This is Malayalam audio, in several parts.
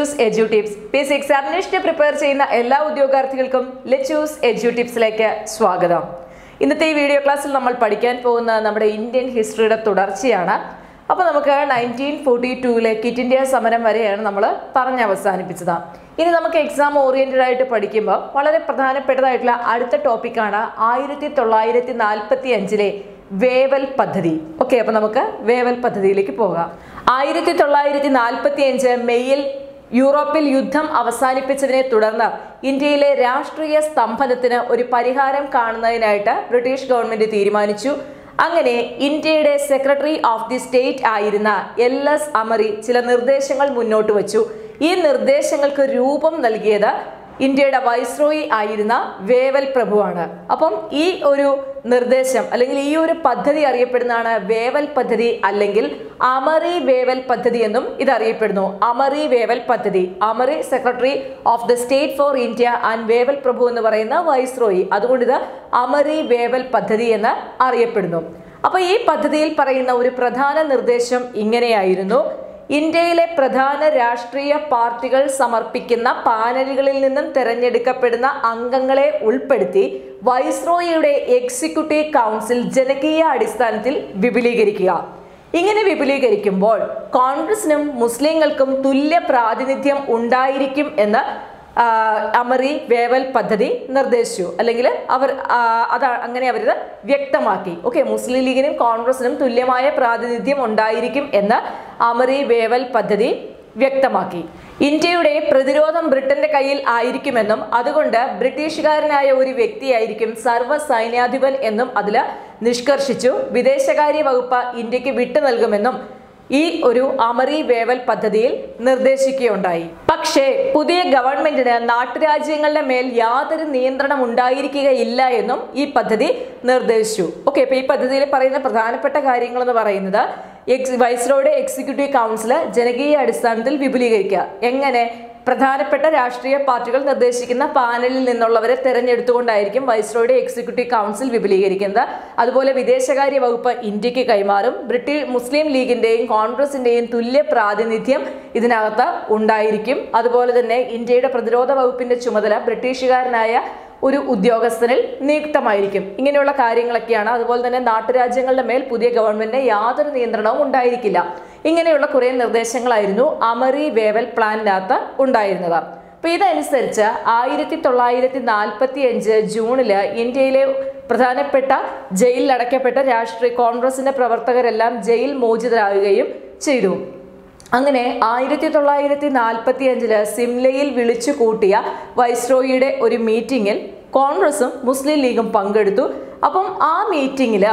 ലെച്ചൂസ് edu tips P S C എക്സാമിനേഷന് പ്രിപ്പയർ ചെയ്യുന്ന എല്ലാ ഉദ്യോഗാർത്ഥികൾക്കും ലെച്ചൂസ് എഡ്യൂ ടിപ്സിലേക്ക് സ്വാഗതം ഇന്നത്തെ ഈ വീഡിയോ ക്ലാസ്സിൽ നമ്മൾ പഠിക്കാൻ പോകുന്ന നമ്മുടെ ഇന്ത്യൻ ഹിസ്റ്ററിയുടെ തുടർച്ചയാണ് അപ്പോൾ നമുക്ക് നയൻറ്റീൻ ഫോർട്ടി ടൂവിലെ കിറ്റ് ഇന്ത്യ സമരം വരെയാണ് നമ്മൾ പറഞ്ഞ് അവസാനിപ്പിച്ചത് ഇനി നമുക്ക് എക്സാം ഓറിയന്റഡ് ആയിട്ട് പഠിക്കുമ്പോൾ വളരെ പ്രധാനപ്പെട്ടതായിട്ടുള്ള അടുത്ത ടോപ്പിക്കാണ് ആയിരത്തി തൊള്ളായിരത്തി നാൽപ്പത്തി അഞ്ചിലെ വേവൽ പദ്ധതി ഓക്കെ അപ്പൊ നമുക്ക് വേവൽ പദ്ധതിയിലേക്ക് പോകാം ആയിരത്തി തൊള്ളായിരത്തി നാൽപ്പത്തി അഞ്ച് മെയ്യിൽ യൂറോപ്പിൽ യുദ്ധം അവസാനിപ്പിച്ചതിനെ തുടർന്ന് ഇന്ത്യയിലെ രാഷ്ട്രീയ സ്തംഭനത്തിന് ഒരു പരിഹാരം കാണുന്നതിനായിട്ട് ബ്രിട്ടീഷ് ഗവൺമെന്റ് തീരുമാനിച്ചു അങ്ങനെ ഇന്ത്യയുടെ സെക്രട്ടറി ഓഫ് ദി സ്റ്റേറ്റ് ആയിരുന്ന എൽ എസ് അമറി ചില നിർദ്ദേശങ്ങൾ മുന്നോട്ട് വച്ചു ഈ നിർദ്ദേശങ്ങൾക്ക് രൂപം നൽകിയത് ഇന്ത്യയുടെ വൈസ്രോയി ആയിരുന്ന വേവൽ പ്രഭുവാണ് അപ്പം ഈ ഒരു നിർദ്ദേശം അല്ലെങ്കിൽ ഈ ഒരു പദ്ധതി അറിയപ്പെടുന്നതാണ് വേവൽ പദ്ധതി അല്ലെങ്കിൽ അമറി വേവൽ പദ്ധതി എന്നും ഇത് അറിയപ്പെടുന്നു അമറി വേവൽ പദ്ധതി Amery secretary of the state for India and Wavell പ്രഭു എന്ന് പറയുന്ന വൈസ്രോയി അതുകൊണ്ട് ഇത് അമറി വേവൽ പദ്ധതി എന്ന് അറിയപ്പെടുന്നു അപ്പൊ ഈ പദ്ധതിയിൽ പറയുന്ന ഒരു പ്രധാന നിർദ്ദേശം ഇങ്ങനെയായിരുന്നു ഇന്ത്യയിലെ പ്രധാന രാഷ്ട്രീയ പാർട്ടികൾ സമർപ്പിക്കുന്ന പാനലുകളിൽ നിന്നും തെരഞ്ഞെടുക്കപ്പെടുന്ന അംഗങ്ങളെ ഉൾപ്പെടുത്തി വൈസ്രോയിയുടെ എക്സിക്യൂട്ടീവ് കൗൺസിൽ ജനകീയ അടിസ്ഥാനത്തിൽ വിപുലീകരിക്കുക ഇങ്ങനെ വിപുലീകരിക്കുമ്പോൾ കോൺഗ്രസിനും മുസ്ലിങ്ങൾക്കും തുല്യ പ്രാതിനിധ്യം ഉണ്ടായിരിക്കും എന്ന് ആ, അമറി വേവൽ പദ്ധതി നിർദ്ദേശിച്ചു അല്ലെങ്കിൽ അവർ ആ, അതാ അങ്ങനെ അവരിത് വ്യക്തമാക്കി ഓക്കെ മുസ്ലിം ലീഗിനും കോൺഗ്രസിനും തുല്യമായ പ്രാതിനിധ്യം ഉണ്ടായിരിക്കും എന്ന് അമറി വേവൽ പദ്ധതി വ്യക്തമാക്കി ഇന്ത്യയുടെ പ്രതിരോധം ബ്രിട്ടന്റെ കയ്യിൽ ആയിരിക്കുമെന്നും അതുകൊണ്ട് ബ്രിട്ടീഷുകാരനായ ഒരു വ്യക്തിയായിരിക്കും സർവ്വ സൈന്യാധിപൻ എന്നും അതിൽ നിഷ്കർഷിച്ചു വിദേശകാര്യ വകുപ്പ് ഇന്ത്യക്ക് വിട്ടു നൽകുമെന്നും ഈ ഒരു അമറി വേവൽ പദ്ധതിയിൽ നിർദ്ദേശിക്കുകയുണ്ടായി പക്ഷേ പുതിയ ഗവൺമെന്റിന് നാട്ടുരാജ്യങ്ങളുടെ മേൽ യാതൊരു നിയന്ത്രണം ഉണ്ടായിരിക്കുകയില്ല എന്നും ഈ പദ്ധതി നിർദ്ദേശിച്ചു ഓക്കെ അപ്പൊ ഈ പദ്ധതിയിൽ പറയുന്ന പ്രധാനപ്പെട്ട കാര്യങ്ങൾ എന്ന് പറയുന്നത് എക്സ് വൈസ്രോയുടെ എക്സിക്യൂട്ടീവ് കൗൺസിൽ ജനകീയ അടിസ്ഥാനത്തിൽ വിപുലീകരിക്കുക എങ്ങനെ പ്രധാനപ്പെട്ട രാഷ്ട്രീയ പാർട്ടികൾ നിർദ്ദേശിക്കുന്ന പാനലിൽ നിന്നുള്ളവരെ തെരഞ്ഞെടുത്തുകൊണ്ടായിരിക്കും വൈസ്രോയുടെ എക്സിക്യൂട്ടീവ് കൗൺസിൽ വിപുലീകരിക്കുന്നത് അതുപോലെ വിദേശകാര്യ വകുപ്പ് ഇന്ത്യക്ക് കൈമാറും ബ്രിട്ടീഷ് മുസ്ലിം ലീഗിന്റെയും കോൺഗ്രസിന്റെയും തുല്യ പ്രാതിനിധ്യം ഇതിനകത്ത് ഉണ്ടായിരിക്കും അതുപോലെ തന്നെ ഇന്ത്യയുടെ പ്രതിരോധ വകുപ്പിന്റെ ചുമതല ബ്രിട്ടീഷുകാരനായ ഒരു ഉദ്യോഗസ്ഥനിൽ നിയുക്തമായിരിക്കും ഇങ്ങനെയുള്ള കാര്യങ്ങളൊക്കെയാണ് അതുപോലെ തന്നെ നാട്ടുരാജ്യങ്ങളുടെ മേൽ പുതിയ ഗവൺമെന്റിന് യാതൊരു നിയന്ത്രണവും ഉണ്ടായിരിക്കില്ല ഇങ്ങനെയുള്ള കുറെ നിർദ്ദേശങ്ങളായിരുന്നു അമറി വേവൽ പ്ലാനിനകത്ത് ഉണ്ടായിരുന്നത് അപ്പൊ ഇതനുസരിച്ച് ആയിരത്തി തൊള്ളായിരത്തി നാൽപ്പത്തി അഞ്ച് ജൂണില് ഇന്ത്യയിലെ പ്രധാനപ്പെട്ട ജയിലിൽ അടയ്ക്കപ്പെട്ട രാഷ്ട്രീയ കോൺഗ്രസിന്റെ പ്രവർത്തകരെല്ലാം ജയിൽ മോചിതരാകുകയും ചെയ്തു അങ്ങനെ ആയിരത്തി തൊള്ളായിരത്തി നാൽപ്പത്തി അഞ്ചില് സിംലയിൽ വിളിച്ചു കൂട്ടിയ വൈസ്രോയിയുടെ ഒരു മീറ്റിങ്ങിൽ കോൺഗ്രസും മുസ്ലിം ലീഗും പങ്കെടുത്തു അപ്പം ആ മീറ്റിങ്ങിൽ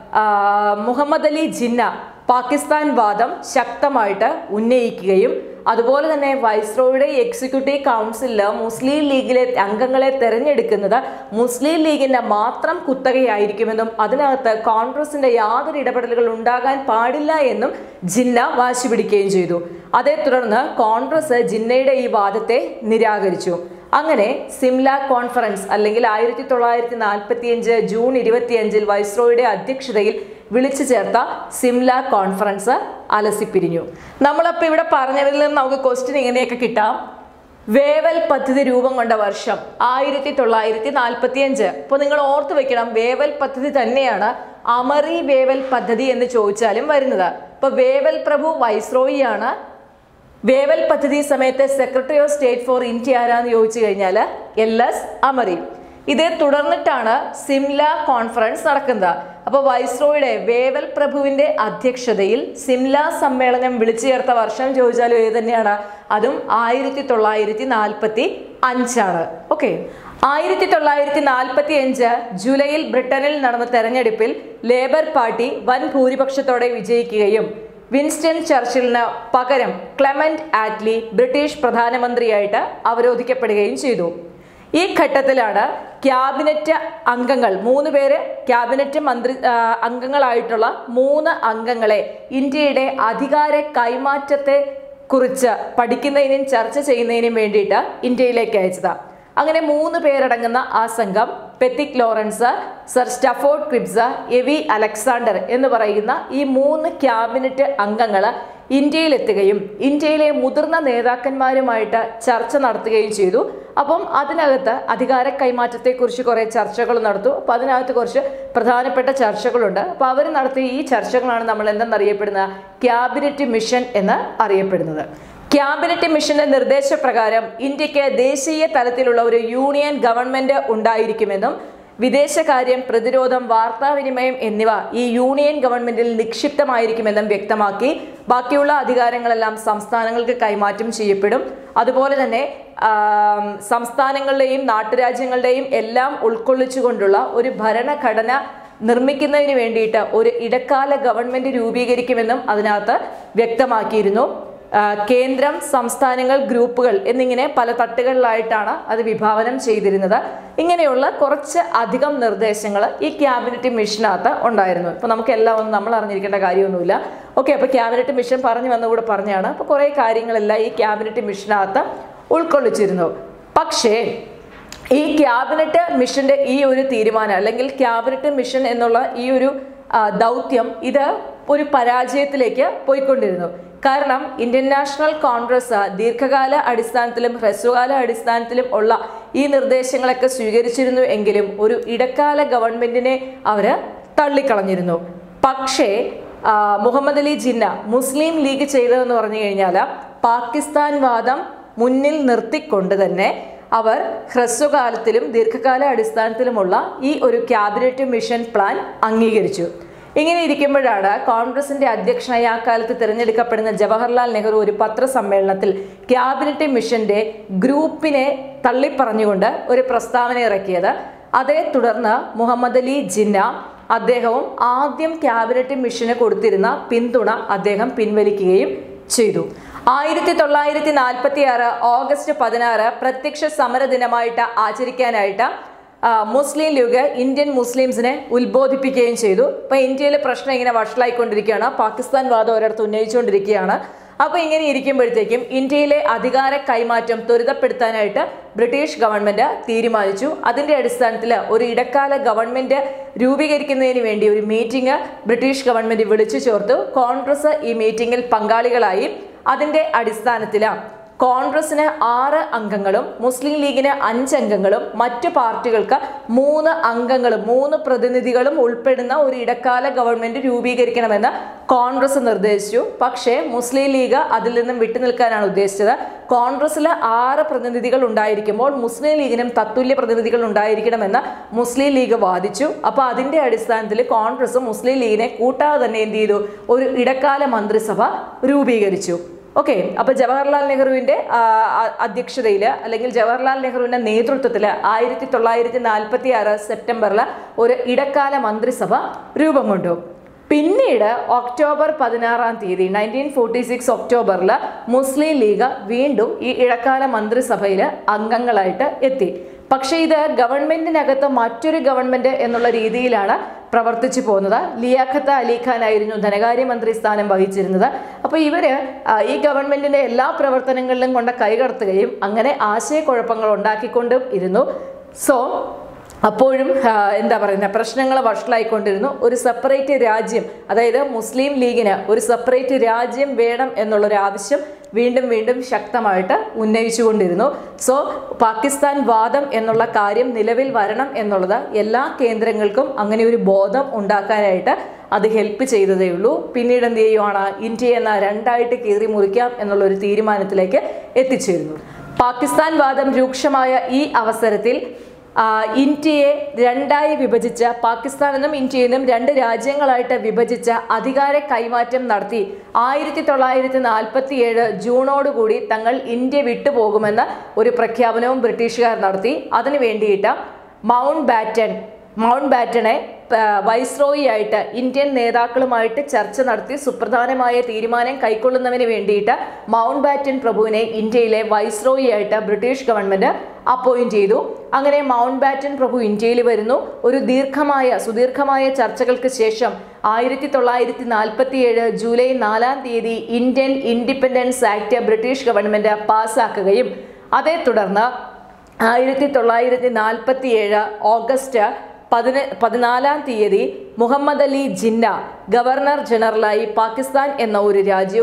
മുഹമ്മദ് അലി ജിന്ന പാകിസ്ഥാൻ വാദം ശക്തമായിട്ട് ഉന്നയിക്കുകയും അതുപോലെ തന്നെ വൈസ്രോയുടെ എക്സിക്യൂട്ടീവ് കൗൺസിലിൽ മുസ്ലിം ലീഗിലെ അംഗങ്ങളെ തെരഞ്ഞെടുക്കുന്നത് മുസ്ലിം ലീഗിന്റെ മാത്രം കുത്തകയായിരിക്കുമെന്നും അതിനകത്ത് കോൺഗ്രസിന്റെ യാതൊരു ഇടപെടലുകൾ ഉണ്ടാകാൻ പാടില്ല എന്നും ജിന്ന വാശി പിടിക്കുകയും ചെയ്തു അതേ തുടർന്ന് കോൺഗ്രസ് ജിന്നയുടെ ഈ വാദത്തെ നിരാകരിച്ചു അങ്ങനെ സിംല കോൺഫറൻസ് അല്ലെങ്കിൽ ആയിരത്തി തൊള്ളായിരത്തി നാൽപ്പത്തി അഞ്ച് ജൂൺ ഇരുപത്തിയഞ്ചിൽ വൈസ്രോയുടെ അധ്യക്ഷതയിൽ വിളിച്ചു ചേർത്ത സിംല കോൺഫറൻസ് അലസിപ്പിരിഞ്ഞു നമ്മളപ്പോൾ ഇവിടെ പറഞ്ഞതിൽ നിന്ന് നമുക്ക് ക്വസ്റ്റ്യൻ ഇങ്ങനെയൊക്കെ കിട്ടാം വേവൽ പദ്ധതി രൂപം കൊണ്ട വർഷം ആയിരത്തി തൊള്ളായിരത്തി നാൽപ്പത്തി അഞ്ച് അപ്പോൾ നിങ്ങൾ ഓർത്തു വെക്കണം വേവൽ പദ്ധതി തന്നെയാണ് അമറി വേവൽ പദ്ധതി എന്ന് ചോദിച്ചാലും വരുന്നത് ഇപ്പൊ വേവൽ പ്രഭു വൈസ്രോയിയാണ് വേവൽ പദ്ധതി സമയത്ത് secretary of state for India ആരാന്ന് ചോദിച്ചു കഴിഞ്ഞാൽ എൽ എസ് അമറി ഇതേ തുടർന്നിട്ടാണ് സിംല കോൺഫറൻസ് നടക്കുന്നത് അപ്പോൾ വൈസ്രോയുടെ വേവൽ പ്രഭുവിന്റെ അധ്യക്ഷതയിൽ സിംല സമ്മേളനം വിളിച്ചു ചേർത്ത വർഷം ചോദിച്ചാലും ഏത് തന്നെയാണ് അതും ആയിരത്തി തൊള്ളായിരത്തി നാൽപ്പത്തി അഞ്ചാണ് ഓക്കെ ആയിരത്തി തൊള്ളായിരത്തി നാൽപ്പത്തി അഞ്ച് ജൂലൈയിൽ ബ്രിട്ടനിൽ നടന്ന തെരഞ്ഞെടുപ്പിൽ ലേബർ പാർട്ടി വൻ ഭൂരിപക്ഷത്തോടെ വിജയിക്കുകയും വിൻസ്റ്റൺ ചർച്ചിലിന് പകരം ക്ലെമന്റ് ആറ്റ്ലി ബ്രിട്ടീഷ് പ്രധാനമന്ത്രിയായിട്ട് അവരോധിക്കപ്പെടുകയും ചെയ്തു ഈ ഘട്ടത്തിലാണ് ക്യാബിനറ്റ് അംഗങ്ങൾ മൂന്ന് പേര് ക്യാബിനറ്റ് മന്ത്രി ആ, അംഗങ്ങളായിട്ടുള്ള മൂന്ന് അംഗങ്ങളെ ഇന്ത്യയുടെ അധികാര കൈമാറ്റത്തെ കുറിച്ച് പഠിക്കുന്നതിനും ചർച്ച ചെയ്യുന്നതിനും വേണ്ടിയിട്ട് ഇന്ത്യയിലേക്ക് അയച്ചത് അങ്ങനെ മൂന്ന് പേരടങ്ങുന്ന ആ സംഘം Pethick Lawrence sir Stafford Cripps A V Alexander എന്ന് പറയുന്ന ഈ മൂന്ന് ക്യാബിനറ്റ് അംഗങ്ങൾ ഇന്ത്യയിലെത്തുകയും ഇന്ത്യയിലെ മുതിർന്ന നേതാക്കന്മാരുമായിട്ട് ചർച്ച നടത്തുകയും ചെയ്തു അപ്പം അതിനകത്ത് അധികാര കൈമാറ്റത്തെക്കുറിച്ച് കുറേ ചർച്ചകൾ നടത്തു അപ്പം അതിനകത്ത് കുറച്ച് പ്രധാനപ്പെട്ട ചർച്ചകളുണ്ട് അപ്പോൾ അവർ നടത്തിയ ഈ ചർച്ചകളാണ് നമ്മൾ എന്തെന്നറിയപ്പെടുന്ന ക്യാബിനറ്റ് മിഷൻ എന്ന് അറിയപ്പെടുന്നത് ക്യാബിനറ്റ് മിഷന്റെ നിർദ്ദേശപ്രകാരം ഇന്ത്യക്ക് ദേശീയ തലത്തിലുള്ള ഒരു യൂണിയൻ ഗവൺമെന്റ് ഉണ്ടായിരിക്കുമെന്നും വിദേശകാര്യം പ്രതിരോധം വാർത്താവിനിമയം എന്നിവ ഈ യൂണിയൻ ഗവൺമെന്റിൽ നിക്ഷിപ്തമായിരിക്കുമെന്നും വ്യക്തമാക്കി ബാക്കിയുള്ള അധികാരങ്ങളെല്ലാം സംസ്ഥാനങ്ങൾക്ക് കൈമാറ്റം ചെയ്യപ്പെടും അതുപോലെ തന്നെ ആം, സംസ്ഥാനങ്ങളുടെയും നാട്ടുരാജ്യങ്ങളുടെയും എല്ലാം ഉൾക്കൊള്ളിച്ചുകൊണ്ടുള്ള ഒരു ഭരണഘടന നിർമ്മിക്കുന്നതിന് വേണ്ടിയിട്ട് ഒരു ഇടക്കാല ഗവൺമെന്റ് രൂപീകരിക്കുമെന്നും അതിനകത്ത് വ്യക്തമാക്കിയിരുന്നു ആ, കേന്ദ്രം സംസ്ഥാനങ്ങൾ ഗ്രൂപ്പുകൾ എന്നിങ്ങനെ പല തട്ടുകളിലായിട്ടാണ് അത് വിഭാവനം ചെയ്തിരുന്നത് ഇങ്ങനെയുള്ള കുറച്ച് അധികം നിർദ്ദേശങ്ങൾ ഈ ക്യാബിനറ്റ് മിഷനകത്ത് ഉണ്ടായിരുന്നു ഇപ്പൊ നമുക്ക് എല്ലാം ഒന്നും നമ്മൾ അറിഞ്ഞിരിക്കേണ്ട കാര്യമൊന്നുമില്ല ഓക്കെ അപ്പൊ ക്യാബിനറ്റ് മിഷൻ പറഞ്ഞു വന്നുകൂടെ പറഞ്ഞാണ് അപ്പൊ കുറെ കാര്യങ്ങളെല്ലാം ഈ ക്യാബിനറ്റ് മിഷനകത്ത് ഉൾക്കൊള്ളിച്ചിരുന്നു പക്ഷേ ഈ ക്യാബിനറ്റ് മിഷന്റെ ഈ ഒരു തീരുമാനം അല്ലെങ്കിൽ ക്യാബിനറ്റ് മിഷൻ എന്നുള്ള ഈ ഒരു ആ, ദൗത്യം ഇത് ഒരു പരാജയത്തിലേക്ക് പോയിക്കൊണ്ടിരുന്നു കാരണം ഇന്ത്യൻ നാഷണൽ കോൺഗ്രസ് ദീർഘകാല അടിസ്ഥാനത്തിലും ഹ്രസ്വകാല അടിസ്ഥാനത്തിലും ഉള്ള ഈ നിർദ്ദേശങ്ങളൊക്കെ സ്വീകരിച്ചിരുന്നു എങ്കിലും ഒരു ഇടക്കാല ഗവൺമെന്റിനെ അവര് തള്ളിക്കളഞ്ഞിരുന്നു പക്ഷേ ആ, മുഹമ്മദ് അലി ജിന്ന മുസ്ലിം ലീഗ് ചെയ്തതെന്ന് പറഞ്ഞു കഴിഞ്ഞാൽ പാകിസ്ഥാൻ വാദം മുന്നിൽ നിർത്തിക്കൊണ്ട് തന്നെ അവർ ഹ്രസ്വകാലത്തിലും ദീർഘകാല അടിസ്ഥാനത്തിലുമുള്ള ഈ ഒരു ക്യാബിനറ്റ് മിഷൻ പ്ലാൻ അംഗീകരിച്ചു ഇങ്ങനെ ഇരിക്കുമ്പോഴാണ് കോൺഗ്രസിന്റെ അധ്യക്ഷനായി ആ കാലത്ത് തിരഞ്ഞെടുക്കപ്പെടുന്ന ജവഹർലാൽ നെഹ്റു ഒരു പത്രസമ്മേളനത്തിൽ ക്യാബിനറ്റ് മിഷന്റെ ഗ്രൂപ്പിനെ തള്ളിപ്പറഞ്ഞുകൊണ്ട് ഒരു പ്രസ്താവന ഇറക്കിയത് അതേ തുടർന്ന് മുഹമ്മദ് അലി ജിന്ന അദ്ദേഹവും ആദ്യം ക്യാബിനറ്റ് മിഷന് കൊടുത്തിരുന്ന പിന്തുണ അദ്ദേഹം പിൻവലിക്കുകയും ചെയ്തു ആയിരത്തി തൊള്ളായിരത്തി നാൽപ്പത്തി ആറ് ഓഗസ്റ്റ് പതിനാറ് പ്രത്യക്ഷ സമര ദിനമായിട്ട് ആചരിക്കാനായിട്ട് ആ, മുസ്ലിം ലീഗ് ഇന്ത്യൻ മുസ്ലിംസിനെ ഉത്ബോധിപ്പിക്കുകയും ചെയ്തു ഇപ്പൊ ഇന്ത്യയിലെ പ്രശ്നം ഇങ്ങനെ വഷളായിക്കൊണ്ടിരിക്കുകയാണ് പാകിസ്ഥാൻ വാദം ഒരിടത്ത് ഉന്നയിച്ചുകൊണ്ടിരിക്കുകയാണ് അപ്പൊ ഇങ്ങനെ ഇരിക്കുമ്പോഴത്തേക്കും ഇന്ത്യയിലെ അധികാര കൈമാറ്റം ത്വരിതപ്പെടുത്താനായിട്ട് ബ്രിട്ടീഷ് ഗവൺമെന്റ് തീരുമാനിച്ചു അതിന്റെ അടിസ്ഥാനത്തിൽ ഒരു ഇടക്കാല ഗവൺമെന്റ് രൂപീകരിക്കുന്നതിന് വേണ്ടി ഒരു മീറ്റിംഗ് ബ്രിട്ടീഷ് ഗവൺമെന്റ് വിളിച്ചു ചേർത്തു കോൺഗ്രസ് ഈ മീറ്റിംഗിൽ പങ്കാളികളായി അതിന്റെ അടിസ്ഥാനത്തിൽ കോൺഗ്രസിന് ആറ് അംഗങ്ങളും മുസ്ലിം ലീഗിന് അഞ്ച് അംഗങ്ങളും മറ്റു പാർട്ടികൾക്ക് മൂന്ന് അംഗങ്ങളും മൂന്ന് പ്രതിനിധികളും ഉൾപ്പെടുന്ന ഒരു ഇടക്കാല ഗവൺമെന്റ് രൂപീകരിക്കണമെന്ന് കോൺഗ്രസ് നിർദ്ദേശിച്ചു പക്ഷേ മുസ്ലിം ലീഗ് അതിൽ നിന്നും വിട്ടുനിൽക്കാനാണ് ഉദ്ദേശിച്ചത് കോൺഗ്രസിൽ ആറ് പ്രതിനിധികൾ ഉണ്ടായിരിക്കുമ്പോൾ മുസ്ലിം ലീഗിനും തത്തുല്യ പ്രതിനിധികൾ ഉണ്ടായിരിക്കണമെന്ന് മുസ്ലിം ലീഗ് വാദിച്ചു അപ്പൊ അതിന്റെ അടിസ്ഥാനത്തിൽ കോൺഗ്രസ് മുസ്ലിം ലീഗിനെ കൂട്ടാതെ തന്നെ എന്ത് ചെയ്തു ഒരു ഇടക്കാല മന്ത്രിസഭ രൂപീകരിച്ചു ഓക്കെ അപ്പൊ ജവഹർലാൽ നെഹ്റുവിന്റെ ആ, അ- അധ്യക്ഷതയിൽ അല്ലെങ്കിൽ ജവഹർലാൽ നെഹ്റുവിന്റെ നേതൃത്വത്തിൽ ആയിരത്തി തൊള്ളായിരത്തി നാൽപ്പത്തി ആറ് സെപ്റ്റംബറിൽ ഒരു ഇടക്കാല മന്ത്രിസഭ രൂപം കൊണ്ടു പിന്നീട് ഒക്ടോബർ പതിനാറാം തീയതി നയൻറ്റീൻ ഫോർട്ടി സിക്സ് ഒക്ടോബറിൽ മുസ്ലിം ലീഗ് വീണ്ടും ഈ ഇടക്കാല മന്ത്രിസഭയിൽ അംഗങ്ങളായിട്ട് എത്തി പക്ഷേ ഇത് ഗവൺമെന്റിനകത്ത് മറ്റൊരു ഗവൺമെന്റ് എന്നുള്ള രീതിയിലാണ് പ്രവർത്തിച്ചു പോകുന്നത് ലിയാഖത്ത് അലി ഖാൻ ആയിരുന്നു ധനകാര്യമന്ത്രി സ്ഥാനം വഹിച്ചിരുന്നത് അപ്പോൾ ഇവര് ആ, ഈ ഗവൺമെന്റിന്റെ എല്ലാ പ്രവർത്തനങ്ങളിലും കൊണ്ട് കൈകടത്തുകയും അങ്ങനെ ആശയക്കുഴപ്പങ്ങൾ ഉണ്ടാക്കിക്കൊണ്ടും ഇരുന്നു സോ അപ്പോഴും ആ, എന്താ പറയുന്ന പ്രശ്നങ്ങൾ വഷളായിക്കൊണ്ടിരുന്നു ഒരു സെപ്പറേറ്റ് രാജ്യം അതായത് മുസ്ലിം ലീഗിന് ഒരു സെപ്പറേറ്റ് രാജ്യം വേണം എന്നുള്ളൊരു ആവശ്യം വീണ്ടും വീണ്ടും ശക്തമായിട്ട് ഉന്നയിച്ചുകൊണ്ടിരുന്നു സോ പാകിസ്ഥാൻ വാദം എന്നുള്ള കാര്യം നിലവിൽ വരണം എന്നുള്ളത് എല്ലാ കേന്ദ്രങ്ങൾക്കും അങ്ങനെ ഒരു ബോധം ഉണ്ടാക്കാനായിട്ട് അത് ഹെൽപ്പ് ചെയ്തതേ ഉള്ളൂ പിന്നീട് എന്ത് ചെയ്യുവാണ് ഇന്ത്യ എന്ന രണ്ടായിട്ട് കീറി മുറിക്കാം എന്നുള്ള ഒരു തീരുമാനത്തിലേക്ക് എത്തിച്ചേരുന്നു പാകിസ്ഥാൻ വാദം രൂക്ഷമായ ഈ അവസരത്തിൽ ആ, ഇന്ത്യയെ രണ്ടായി വിഭജിച്ച പാകിസ്ഥാൻ എന്നും ഇന്ത്യയെന്നും രണ്ട് രാജ്യങ്ങളായിട്ട് വിഭജിച്ച അധികാര കൈമാറ്റം നടത്തി ആയിരത്തി തൊള്ളായിരത്തി നാൽപ്പത്തി ഏഴ് ജൂണോടുകൂടി തങ്ങൾ ഇന്ത്യ വിട്ടുപോകുമെന്ന ഒരു പ്രഖ്യാപനവും ബ്രിട്ടീഷുകാർ നടത്തി അതിനു വേണ്ടിയിട്ട് മൗണ്ട് ബാറ്റൺ മൗണ്ട് ബാറ്റനെ വൈസ്രോയി ആയിട്ട് ഇന്ത്യൻ നേതാക്കളുമായിട്ട് ചർച്ച നടത്തി സുപ്രധാനമായ തീരുമാനം കൈക്കൊള്ളുന്നതിന് വേണ്ടിയിട്ട് മൗണ്ട് ബാറ്റൻ പ്രഭുവിനെ ഇന്ത്യയിലെ വൈസ്രോയി ആയിട്ട് ബ്രിട്ടീഷ് ഗവൺമെന്റ് അപ്പോയിന്റ് ചെയ്തു അങ്ങനെ മൗണ്ട് ബാറ്റൻ പ്രഭു ഇന്ത്യയിൽ വരുന്നു ഒരു ദീർഘമായ സുദീർഘമായ ചർച്ചകൾക്ക് ശേഷം ആയിരത്തി തൊള്ളായിരത്തി നാൽപ്പത്തി ഏഴ് ജൂലൈ നാലാം തീയതി Indian independence act British government പാസ്സാക്കുകയും അതേ തുടർന്ന് ആയിരത്തി തൊള്ളായിരത്തി നാൽപ്പത്തി ഏഴ് ഓഗസ്റ്റ് പതിന പതിനാലാം തീയതി മുഹമ്മദ് അലി ജിന്ന ഗവർണർ ജനറലായി പാകിസ്ഥാൻ എന്ന ഒരു രാജ്യവും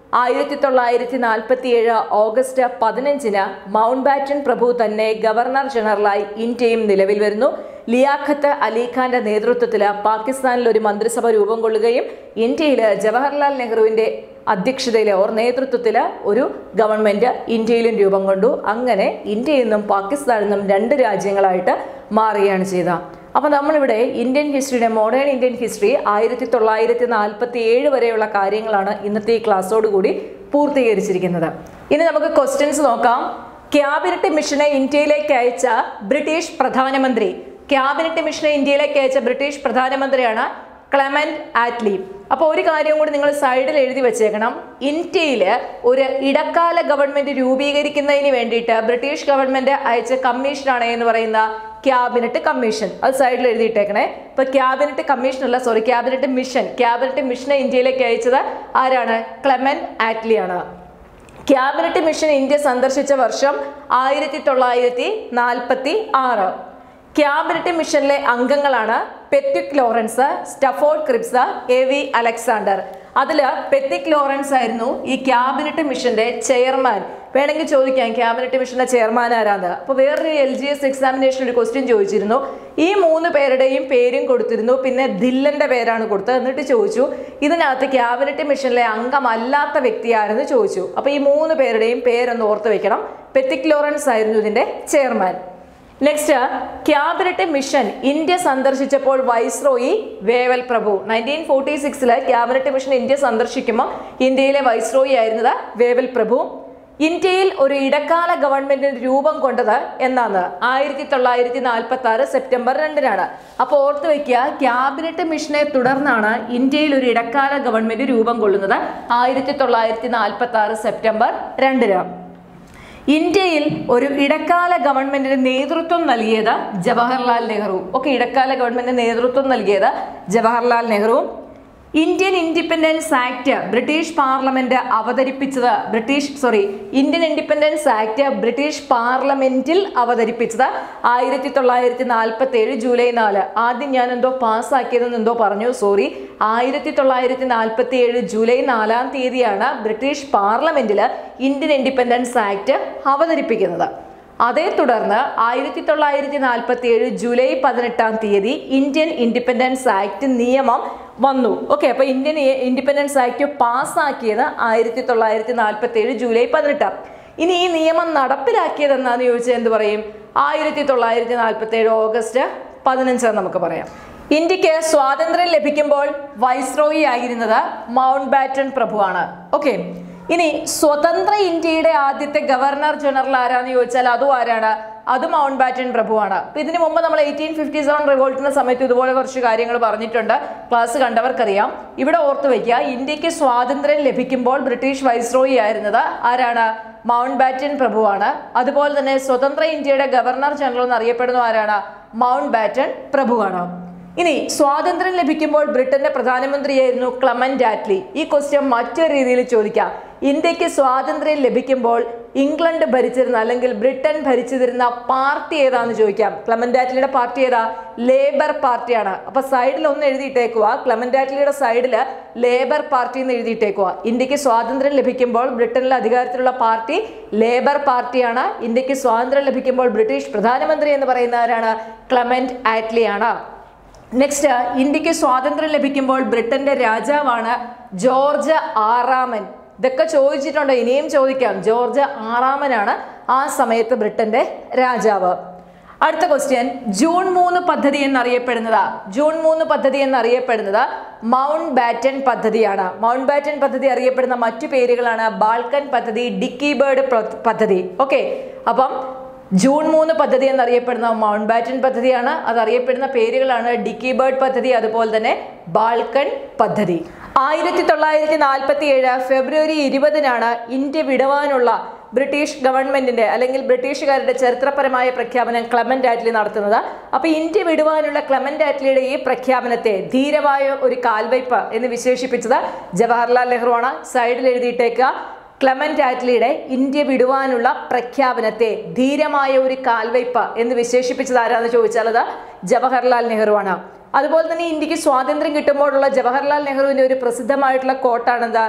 ആയിരത്തി തൊള്ളായിരത്തി നാൽപ്പത്തി ഏഴ് ഓഗസ്റ്റ് പതിനഞ്ചിന് മൗണ്ട് ബാറ്റൻ പ്രഭു തന്നെ ഗവർണർ ജനറലായി ഇന്ത്യയും നിലവിൽ വരുന്നു ലിയാഖത്ത് അലിഖാന്റെ നേതൃത്വത്തിൽ പാകിസ്ഥാനിൽ ഒരു മന്ത്രിസഭ രൂപം കൊള്ളുകയും ഇന്ത്യയിൽ ജവഹർലാൽ നെഹ്റുവിന്റെ അധ്യക്ഷതയിൽ ഓർ നേതൃത്വത്തിൽ ഒരു ഗവൺമെന്റ് ഇന്ത്യയിലും രൂപം കൊണ്ടു അങ്ങനെ ഇന്ത്യയിൽ നിന്നും പാകിസ്ഥാനിൽ നിന്നും രണ്ട് രാജ്യങ്ങളായിട്ട് മാറുകയാണ് ചെയ്ത അപ്പോൾ നമ്മളിവിടെ ഇന്ത്യൻ ഹിസ്റ്ററിയുടെ മോഡേൺ ഇന്ത്യൻ ഹിസ്റ്ററി ആയിരത്തി തൊള്ളായിരത്തി നാൽപ്പത്തി ഏഴ് വരെയുള്ള കാര്യങ്ങളാണ് ഇന്നത്തെ ഈ ക്ലാസ്സോടുകൂടി പൂർത്തീകരിച്ചിരിക്കുന്നത് ഇനി നമുക്ക് ക്വസ്റ്റ്യൻസ് നോക്കാം ക്യാബിനറ്റ് മിഷനെ ഇന്ത്യയിലേക്ക് അയച്ച ബ്രിട്ടീഷ് പ്രധാനമന്ത്രി ക്യാബിനറ്റ് മിഷനെ ഇന്ത്യയിലേക്ക് അയച്ച ബ്രിട്ടീഷ് പ്രധാനമന്ത്രിയാണ് ക്ലെമന്റ് ആറ്റ്ലി അപ്പോൾ ഒരു കാര്യം കൂടി നിങ്ങൾ സൈഡിൽ എഴുതി വെച്ചേക്കണം ഇന്ത്യയിൽ ഒരു ഇടക്കാല ഗവൺമെന്റ് രൂപീകരിക്കുന്നതിന് വേണ്ടിയിട്ട് ബ്രിട്ടീഷ് ഗവൺമെന്റ് അയച്ച കമ്മീഷനാണ് എന്ന് പറയുന്ന ക്യാബിനറ്റ് കമ്മീഷൻ അത് സൈഡിൽ എഴുതിയിട്ടേക്കണേ ഇപ്പൊ ക്യാബിനറ്റ് കമ്മീഷൻ അല്ല സോറി ക്യാബിനറ്റ് മിഷൻ ക്യാബിനറ്റ് മിഷനെ ഇന്ത്യയിലേക്ക് അയച്ചത് ആരാണ് ക്ലെമൻ ആറ്റ്ലി ആണ് ക്യാബിനറ്റ് മിഷൻ ഇന്ത്യ സന്ദർശിച്ച വർഷം ആയിരത്തി തൊള്ളായിരത്തി നാൽപ്പത്തി ആറ് ക്യാബിനറ്റ് മിഷനിലെ അംഗങ്ങളാണ് Pethick Lawrence Stafford Cripps A V Alexander അതിൽ പെറ്റിക് ലോറൻസ് ആയിരുന്നു ഈ ക്യാബിനറ്റ് മിഷന്റെ ചെയർമാൻ വേണമെങ്കിൽ ചോദിക്കാം ക്യാബിനറ്റ് മിഷന്റെ ചെയർമാൻ ആരാന്ന് അപ്പോൾ വേറൊരു എൽ ജി എസ് എക്സാമിനേഷൻ ഒരു ക്വസ്റ്റ്യൻ ചോദിച്ചിരുന്നു ഈ മൂന്ന് പേരുടെയും പേരും കൊടുത്തിരുന്നു പിന്നെ ദില്ലന്റെ പേരാണ് കൊടുത്തത് എന്നിട്ട് ചോദിച്ചു ഇതിനകത്ത് ക്യാബിനറ്റ് മിഷനിലെ അംഗമല്ലാത്ത വ്യക്തി ആരെന്ന് ചോദിച്ചു അപ്പോൾ ഈ മൂന്ന് പേരുടെയും പേരൊന്ന് ഓർത്ത് വെക്കണം പെറ്റിക് ലോറൻസ് ആയിരുന്നു ഇതിന്റെ chairman next cabinet mission India സന്ദർശിച്ചപ്പോൾ വൈസ്രോയി വേവൽ പ്രഭു നയൻറ്റീൻ ഫോർട്ടി സിക്സില് ക്യാബിനറ്റ് മിഷൻ ഇന്ത്യ സന്ദർശിക്കുമ്പോൾ ഇന്ത്യയിലെ വൈസ്രോയി ആയിരുന്നത് വേവൽ പ്രഭു ഇന്ത്യയിൽ ഒരു ഇടക്കാല ഗവൺമെന്റിന് രൂപം കൊണ്ടത് എന്നാണ് ആയിരത്തി തൊള്ളായിരത്തി നാൽപ്പത്തി ആറ് സെപ്റ്റംബർ രണ്ടിനാണ് അപ്പോൾ ഓർത്ത് വെക്കുക ക്യാബിനറ്റ് മിഷനെ തുടർന്നാണ് ഇന്ത്യയിൽ ഒരു ഇടക്കാല ഗവൺമെന്റ് രൂപം കൊള്ളുന്നത് ആയിരത്തി തൊള്ളായിരത്തി നാൽപ്പത്തി ആറ് സെപ്റ്റംബർ രണ്ടിനാണ് ഇന്ത്യയിൽ ഒരു ഇടക്കാല ഗവൺമെന്റിന് നേതൃത്വം നൽകിയത് ജവഹർലാൽ നെഹ്റു ഓക്കെ ഇടക്കാല ഗവൺമെന്റിന് നേതൃത്വം നൽകിയത് Jawaharlal Nehru Indian independence act British parliament അവതരിപ്പിച്ചത് British sorry Indian independence act British പാർലമെന്റിൽ അവതരിപ്പിച്ചത് ആയിരത്തി തൊള്ളായിരത്തി നാൽപ്പത്തി ഏഴ് ജൂലൈ നാല് ആദ്യം ഞാൻ എന്തോ പാസ്സാക്കിയതെന്ന് എന്തോ പറഞ്ഞു സോറി ആയിരത്തി തൊള്ളായിരത്തി നാൽപ്പത്തി ഏഴ് ജൂലൈ നാലാം തീയതിയാണ് ബ്രിട്ടീഷ് പാർലമെന്റിൽ ഇന്ത്യൻ ഇൻഡിപെൻഡൻസ് ആക്ട് അവതരിപ്പിക്കുന്നത് അതേ തുടർന്ന് ആയിരത്തി തൊള്ളായിരത്തി നാൽപ്പത്തി ഏഴ് ജൂലൈ പതിനെട്ടാം തീയതി ഇന്ത്യൻ ഇൻഡിപെൻഡൻസ് ആക്ട് നിയമം വന്നു ഓക്കെ അപ്പൊ ഇന്ത്യൻ ഇൻഡിപെൻഡൻസ് ആക്ട് പാസ്സാക്കിയത് ആയിരത്തി തൊള്ളായിരത്തി നാൽപ്പത്തി ഏഴ് ജൂലൈ പതിനെട്ടാം ഇനി ഈ നിയമം നടപ്പിലാക്കിയത് എന്നാന്ന് ചോദിച്ചാൽ എന്ത് പറയും ആയിരത്തി തൊള്ളായിരത്തി നാൽപ്പത്തി ഏഴ് ഓഗസ്റ്റ് പതിനഞ്ചാന്ന് നമുക്ക് പറയാം ഇന്ത്യക്ക് സ്വാതന്ത്ര്യം ലഭിക്കുമ്പോൾ വൈസ്രോയി ആയിരുന്നത് മൗണ്ട് ബാറ്റൺ പ്രഭുവാണ് ഓക്കെ ഇനി സ്വതന്ത്ര ഇന്ത്യയുടെ ആദ്യത്തെ ഗവർണർ ജനറൽ ആരാന്ന് ചോദിച്ചാൽ അതും ആരാണ് അത് മൗണ്ട് ബാറ്റൻ പ്രഭുവാണ് അപ്പൊ ഇതിനു മുമ്പ് നമ്മൾ എയ്റ്റീൻ ഫിഫ്റ്റി സെവൻ റിവോൾട്ടിന്റെ സമയത്ത് ഇതുപോലെ കുറച്ച് കാര്യങ്ങൾ പറഞ്ഞിട്ടുണ്ട് ക്ലാസ് കണ്ടവർക്കറിയാം ഇവിടെ ഓർത്തു വയ്ക്കുക ഇന്ത്യക്ക് സ്വാതന്ത്ര്യം ലഭിക്കുമ്പോൾ ബ്രിട്ടീഷ് വൈസ്രോയി ആയിരുന്നത് ആരാണ് മൗണ്ട് ബാറ്റൻ പ്രഭുവാണ് അതുപോലെ തന്നെ സ്വതന്ത്ര ഇന്ത്യയുടെ ഗവർണർ ജനറൽ എന്ന് അറിയപ്പെടുന്ന ആരാണ് മൗണ്ട് ബാറ്റൻ പ്രഭുവാണ് ഇനി സ്വാതന്ത്ര്യം ലഭിക്കുമ്പോൾ ബ്രിട്ടന്റെ പ്രധാനമന്ത്രിയായിരുന്നു ക്ലമന്റ് ആറ്റ്ലി ഈ ക്വസ്റ്റ്യൻ മറ്റൊരു രീതിയിൽ ചോദിക്കാം ഇന്ത്യക്ക് സ്വാതന്ത്ര്യം ലഭിക്കുമ്പോൾ ഇംഗ്ലണ്ട് ഭരിച്ചിരുന്ന അല്ലെങ്കിൽ ബ്രിട്ടൻ ഭരിച്ചിരുന്ന പാർട്ടി ഏതാന്ന് ചോദിക്കാം ക്ലമന്റ് ആറ്റ്ലിയുടെ പാർട്ടി ഏതാ ലേബർ പാർട്ടിയാണ് അപ്പൊ സൈഡിൽ ഒന്ന് എഴുതിയിട്ടേക്കുക ക്ലമന്റ് ആറ്റ്ലിയുടെ സൈഡിൽ ലേബർ പാർട്ടി എന്ന് എഴുതിയിട്ടേക്കുക ഇന്ത്യക്ക് സ്വാതന്ത്ര്യം ലഭിക്കുമ്പോൾ ബ്രിട്ടനിൽ അധികാരത്തിലുള്ള പാർട്ടി ലേബർ പാർട്ടിയാണ് ഇന്ത്യക്ക് സ്വാതന്ത്ര്യം ലഭിക്കുമ്പോൾ ബ്രിട്ടീഷ് പ്രധാനമന്ത്രി എന്ന് പറയുന്ന ആരാണ് ക്ലമന്റ് ആറ്റ്ലി ആണ് നെക്സ്റ്റ് ഇന്ത്യക്ക് സ്വാതന്ത്ര്യം ലഭിക്കുമ്പോൾ ബ്രിട്ടന്റെ രാജാവാണ് ജോർജ് ആറാമൻ ഇതൊക്കെ ചോദിച്ചിട്ടുണ്ട് ഇനിയും ചോദിക്കാം ജോർജ് ആറാമനാണ് ആ സമയത്ത് ബ്രിട്ടന്റെ രാജാവ് അടുത്ത ക്വസ്റ്റ്യൻ ജൂൺ മൂന്ന് പദ്ധതി എന്നറിയപ്പെടുന്നത് ജൂൺ മൂന്ന് പദ്ധതി എന്നറിയപ്പെടുന്നത് മൗണ്ട് ബാറ്റൻ പദ്ധതിയാണ് മൗണ്ട് ബാറ്റൻ പദ്ധതി അറിയപ്പെടുന്ന മറ്റു പേരുകളാണ് ബാൾക്കൻ പദ്ധതി ഡിക്കി ബേർഡ് പദ്ധതി ഓക്കെ അപ്പം ജൂൺ മൂന്ന് പദ്ധതി എന്നറിയപ്പെടുന്ന മൗണ്ട് ബാറ്റൻ പദ്ധതിയാണ് അത് അറിയപ്പെടുന്ന പേരുകളാണ് ഡിക്കി ബേർഡ് പദ്ധതി അതുപോലെ തന്നെ ബാൾക്കൺ പദ്ധതി ആയിരത്തി തൊള്ളായിരത്തി നാൽപ്പത്തി ഏഴ് ഫെബ്രുവരി ഇരുപതിനാണ് ഇന്ത്യ വിടുവാനുള്ള ബ്രിട്ടീഷ് ഗവൺമെന്റിന്റെ അല്ലെങ്കിൽ ബ്രിട്ടീഷുകാരുടെ ചരിത്രപരമായ പ്രഖ്യാപനം ക്ലമന്റ് ആറ്റ്ലി നടത്തുന്നത് അപ്പൊ ഇന്ത്യ വിടുവാനുള്ള ക്ലമന്റ് ആറ്റ്ലിയുടെ ഈ പ്രഖ്യാപനത്തെ ധീരമായ ഒരു കാൽവയ്പ് എന്ന് വിശേഷിപ്പിച്ചത് ജവഹർലാൽ നെഹ്റു ആണ് സൈഡിൽ എഴുതിയിട്ടേക്കുക ക്ലമന്റ് ആറ്റ്ലിയുടെ ഇന്ത്യ വിടുവാനുള്ള പ്രഖ്യാപനത്തെ ധീരമായ ഒരു കാൽവയ്പ് എന്ന് വിശേഷിപ്പിച്ചത് ആരാന്ന് ചോദിച്ചാൽ അത് ജവഹർലാൽ നെഹ്റു ആണ് അതുപോലെ തന്നെ ഇന്ത്യക്ക് സ്വാതന്ത്ര്യം കിട്ടുമ്പോഴുള്ള ജവഹർലാൽ നെഹ്റുവിന്റെ ഒരു പ്രസിദ്ധമായിട്ടുള്ള കോട്ടാണ് എന്താ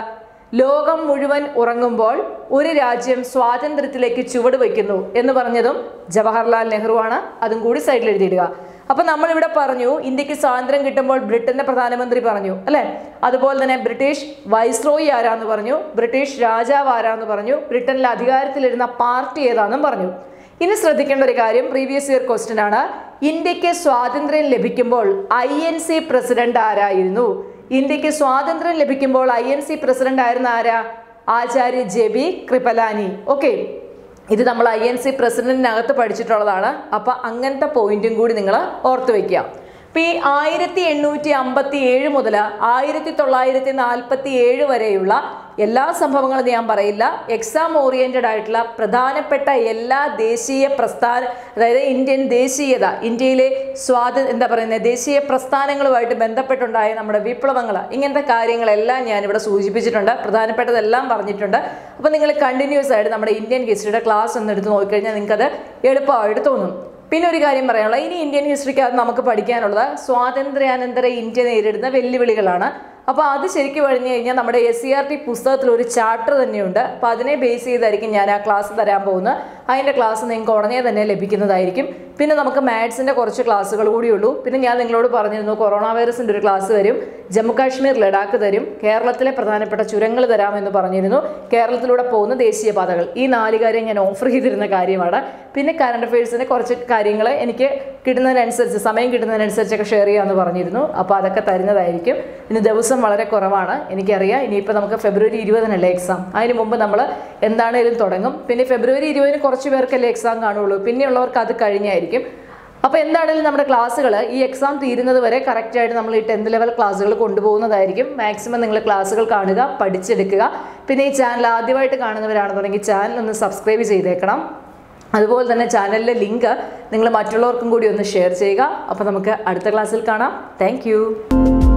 ലോകം മുഴുവൻ ഉറങ്ങുമ്പോൾ ഒരു രാജ്യം സ്വാതന്ത്ര്യത്തിലേക്ക് ചുവട് വയ്ക്കുന്നു എന്ന് പറഞ്ഞതും ജവഹർലാൽ നെഹ്റു ആണ് അതും കൂടി സൈഡിൽ എഴുതിയിടുക അപ്പൊ നമ്മൾ ഇവിടെ പറഞ്ഞു ഇന്ത്യക്ക് സ്വാതന്ത്ര്യം കിട്ടുമ്പോൾ ബ്രിട്ടന്റെ പ്രധാനമന്ത്രി പറഞ്ഞു അല്ലെ അതുപോലെ തന്നെ ബ്രിട്ടീഷ് വൈസ്രോയി ആരാന്ന് പറഞ്ഞു ബ്രിട്ടീഷ് രാജാവ് ആരാന്ന് പറഞ്ഞു ബ്രിട്ടനിൽ അധികാരത്തിലിരുന്ന പാർട്ടി ഏതാണെന്നും പറഞ്ഞു ഇനി ശ്രദ്ധിക്കേണ്ട ഒരു കാര്യം പ്രീവിയസ് ഇയർ ക്വസ്റ്റ്യൻ ആണ് ഇന്ത്യക്ക് സ്വാതന്ത്ര്യം ലഭിക്കുമ്പോൾ ഐ എൻ സി പ്രസിഡന്റ് ആരായിരുന്നു ഇന്ത്യക്ക് സ്വാതന്ത്ര്യം ലഭിക്കുമ്പോൾ ഐ എൻ സി പ്രസിഡന്റ് ആയിരുന്ന ആരാ Acharya J B Kripalani okay ഇത് നമ്മൾ ഐ എൻ സി പ്രസിഡന്റിനകത്ത് പഠിച്ചിട്ടുള്ളതാണ് അപ്പൊ അങ്ങനത്തെ പോയിന്റും കൂടി നിങ്ങൾ ഓർത്തു വെക്കുക അപ്പൊ ഈ ആയിരത്തി എണ്ണൂറ്റി അമ്പത്തി ഏഴ് മുതൽ ആയിരത്തി തൊള്ളായിരത്തി നാൽപ്പത്തി ഏഴ് വരെയുള്ള എല്ലാ സംഭവങ്ങളും ഞാൻ പറയില്ല എക്സാം ഓറിയന്റഡ് ആയിട്ടുള്ള പ്രധാനപ്പെട്ട എല്ലാ ദേശീയ പ്രസ്ഥാന അതായത് ഇന്ത്യൻ ദേശീയത ഇന്ത്യയിലെ സ്വാത എന്താ പറയുന്നത് ദേശീയ പ്രസ്ഥാനങ്ങളുമായിട്ട് ബന്ധപ്പെട്ടുണ്ടായ നമ്മുടെ വിപ്ലവങ്ങൾ ഇങ്ങനത്തെ കാര്യങ്ങളെല്ലാം ഞാനിവിടെ സൂചിപ്പിച്ചിട്ടുണ്ട് പ്രധാനപ്പെട്ടതെല്ലാം പറഞ്ഞിട്ടുണ്ട് അപ്പോൾ നിങ്ങൾ കണ്ടിന്യൂസ് ആയിട്ട് നമ്മുടെ ഇന്ത്യൻ ഹിസ്റ്ററിയുടെ ക്ലാസ് ഒന്ന് എടുത്ത് നോക്കിക്കഴിഞ്ഞാൽ നിങ്ങൾക്കത് എളുപ്പമായിട്ട് തോന്നും പിന്നെ ഒരു കാര്യം പറയാനുള്ളത് ഇനി ഇന്ത്യൻ ഹിസ്റ്ററിക്കകത്ത് നമുക്ക് പഠിക്കാനുള്ളത് സ്വാതന്ത്ര്യാനന്തര ഇന്ത്യ നേരിടുന്ന വെല്ലുവിളികളാണ് അപ്പോൾ അത് ശരിക്കും കഴിഞ്ഞു കഴിഞ്ഞാൽ നമ്മുടെ എസ് സി ആർ ടി പുസ്തകത്തിൽ ഒരു ചാപ്റ്റർ തന്നെയുണ്ട് അപ്പോൾ അതിനെ ബേസ് ചെയ്തായിരിക്കും ഞാൻ ആ ക്ലാസ് തരാൻ പോകുന്നത് അതിൻ്റെ ക്ലാസ് നിങ്ങൾക്ക് ഉടനെ തന്നെ ലഭിക്കുന്നതായിരിക്കും പിന്നെ നമുക്ക് മാത്സിൻ്റെ കുറച്ച് ക്ലാസ്സുകൾ കൂടിയുള്ളൂ പിന്നെ ഞാൻ നിങ്ങളോട് പറഞ്ഞിരുന്നു കൊറോണ വൈറസിൻ്റെ ഒരു ക്ലാസ് തരും ജമ്മു കാശ്മീർ ലഡാക്ക് തരും കേരളത്തിലെ പ്രധാനപ്പെട്ട ചുരങ്ങൾ തരാമെന്ന് പറഞ്ഞിരുന്നു കേരളത്തിലൂടെ പോകുന്ന ദേശീയപാതകൾ ഈ നാല് കാര്യം ഞാൻ ഓഫർ ചെയ്തിരുന്ന കാര്യമാണ് പിന്നെ കറണ്ട് അഫയേഴ്സിൻ്റെ കുറച്ച് കാര്യങ്ങൾ എനിക്ക് കിട്ടുന്നതിനനുസരിച്ച് സമയം കിട്ടുന്നതിനനുസരിച്ചൊക്കെ ഷെയർ ചെയ്യാമെന്ന് പറഞ്ഞിരുന്നു അപ്പോൾ അതൊക്കെ തരുന്നതായിരിക്കും ഇനി ദിവസം വളരെ കുറവാണ് എനിക്കറിയാം ഇനിയിപ്പോൾ നമുക്ക് ഫെബ്രുവരി ഇരുപതിനല്ലേ എക്സാം അതിന് മുമ്പ് നമ്മൾ എന്താണേലും തുടങ്ങും പിന്നെ ഫെബ്രുവരി ഇരുപതിന് കുറച്ച് പേർക്കല്ലേ എക്സാം കാണുള്ളൂ പിന്നെയുള്ളവർക്ക് അത് കഴിഞ്ഞായിരിക്കും അപ്പോൾ എന്താണെങ്കിലും നമ്മുടെ ക്ലാസ്സുകൾ ഈ എക്സാം തീരുന്നത് വരെ കറക്റ്റായിട്ട് നമ്മൾ ഈ ടെൻത്ത് ലെവൽ ക്ലാസ്സുകൾ കൊണ്ടുപോകുന്നതായിരിക്കും മാക്സിമം നിങ്ങൾ ക്ലാസ്സുകൾ കാണുക പഠിച്ചെടുക്കുക പിന്നെ ഈ ചാനൽ ആദ്യമായിട്ട് കാണുന്നവരാണെന്നുണ്ടെങ്കിൽ ചാനൽ ഒന്ന് സബ്സ്ക്രൈബ് ചെയ്തേക്കണം അതുപോലെ തന്നെ ചാനലിലെ ലിങ്ക് നിങ്ങൾ മറ്റുള്ളവർക്കും കൂടി ഒന്ന് ഷെയർ ചെയ്യുക അപ്പോൾ നമുക്ക് അടുത്ത ക്ലാസ്സിൽ കാണാം താങ്ക്